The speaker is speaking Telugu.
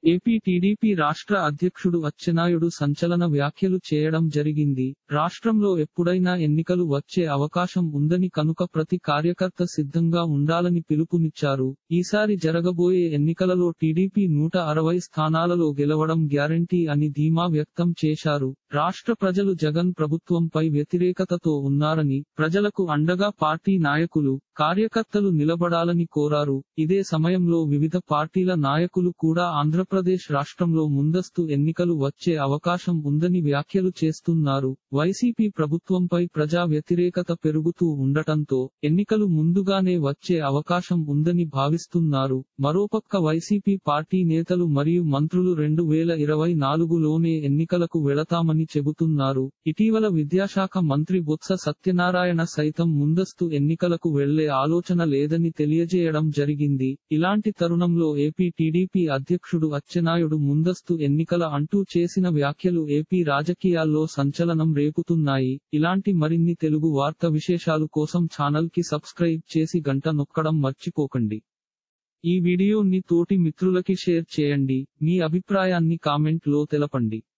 ఏపీ టీడీపీ రాష్ట్ర అధ్యక్షుడు అచ్చెన్నాయుడు సంచలన వ్యాఖ్యలు చేయడం జరిగింది రాష్ట్రంలో ఎప్పుడైనా ఎన్నికలు వచ్చే అవకాశం ఉందని కనుక ప్రతి కార్యకర్త సిద్ధంగా ఉండాలని పిలుపునిచ్చారు ఈసారి జరగబోయే ఎన్నికలలో టీడీపీ నూట అరవై స్థానాలలో గెలవడం గ్యారంటీ అని ధీమా వ్యక్తం చేశారు రాష్ట్ర ప్రజలు జగన్ ప్రభుత్వంపై వ్యతిరేకతతో ఉన్నారని ప్రజలకు అండగా పార్టీ నాయకులు కార్యకర్తలు నిలబడాలని కోరారు ఇదే సమయంలో వివిధ పార్టీల నాయకులు కూడా ఆంధ్రప్రదేశ్ రాష్ట్రంలో ముందస్తు ఎన్నికలు వచ్చే అవకాశం ఉందని వ్యాఖ్యలు చేస్తున్నారు వైసీపీ ప్రభుత్వంపై ప్రజా వ్యతిరేకత పెరుగుతూ ఉండటంతో ఎన్నికలు ముందుగానే వచ్చే అవకాశం ఉందని భావిస్తున్నారు మరోపక్క వైసీపీ పార్టీ నేతలు మరియు మంత్రులు రెండు వేల ఇరవై నాలుగులోనే ఎన్నికలకు వెళతామని చెబుతున్నారు ఇటీవల విద్యాశాఖ మంత్రి బొత్స సత్యనారాయణ సైతం ముందస్తు ఎన్నికలకు వెళ్లే ఆలోచన లేదని తెలియజేయడం జరిగింది ఇలాంటి తరుణంలో ఏపీ టీడీపీ అధ్యక్షుడు అచ్చెన్నాయుడు ముందస్తు ఎన్నికల అంటూ చేసిన వ్యాఖ్యలు ఏపీ రాజకీయాల్లో సంచలనం రేపుతున్నాయి ఇలాంటి మరిన్ని తెలుగు వార్త విశేషాలు కోసం ఛానల్ కి సబ్స్క్రైబ్ చేసి గంట నొక్కడం మర్చిపోకండి ఈ వీడియోని తోటి మిత్రులకి షేర్ చేయండి మీ అభిప్రాయాన్ని కామెంట్ లో తెలపండి